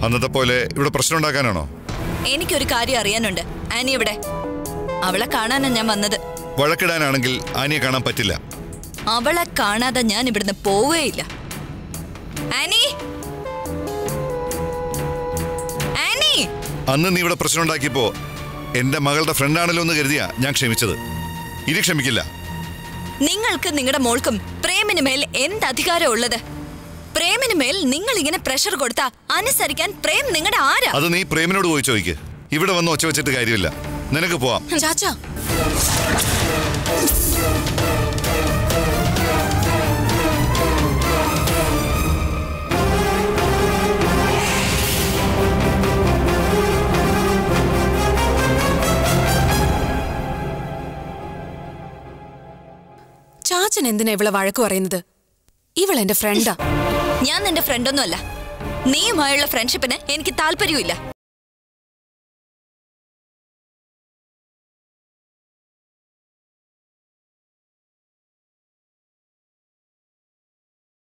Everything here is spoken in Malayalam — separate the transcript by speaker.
Speaker 1: അന്നത്തെ പോലെ ഇവിടെ പ്രശ്നം ഉണ്ടാക്കാനാണോ
Speaker 2: എനിക്കൊരു കാര്യം അറിയാനുണ്ട് ആനി ഇവിടെ അവളെ കാണാനാ ഞാൻ വന്നത്
Speaker 1: വഴക്കിടാനാണെങ്കിൽ ആനിയെ കാണാൻ പറ്റില്ല
Speaker 2: അവളെ കാണാതെ ഞാൻ ഇവിടുന്ന് പോവുകയില്ല ആനി ആനി
Speaker 1: അന്ന് നീ ഇവിടെ പ്രശ്നം ഉണ്ടാക്കിയപ്പോ എന്റെ മകളുടെ ഫ്രണ്ടാണല്ലോ എന്ന് കരുതിയാ ഞാൻ ക്ഷമിച്ചത് ഇനി ക്ഷമിക്കില്ല
Speaker 2: നിങ്ങൾക്ക് നിങ്ങളുടെ മോൾക്കും പ്രേമിന് മേൽ എന്ത് അധികാരം ഉള്ളത് പ്രേമിന് മേൽ നിങ്ങൾ ഇങ്ങനെ പ്രഷർ കൊടുത്താ അനുസരിക്കാൻ പ്രേം നിങ്ങളുടെ ആരാ
Speaker 1: അത് നീ പ്രേമിനോട് പോയി ചോദിക്ക് ഇവിടെ വന്ന് ഒച്ച വെച്ചിട്ട് കാര്യമില്ല നിനക്ക് പോവാം
Speaker 3: ചാച്ചാ ചാച്ചൻ എന്തിനാ ഇവളെ വഴക്ക് പറയുന്നത് ഇവൾ എന്റെ ഫ്രണ്ടാ
Speaker 2: ഞാൻ നിന്റെ ഫ്രണ്ടൊന്നുമല്ല നീയുമായുള്ള ഫ്രണ്ട്ഷിപ്പിന് എനിക്ക് താല്പര്യമില്ല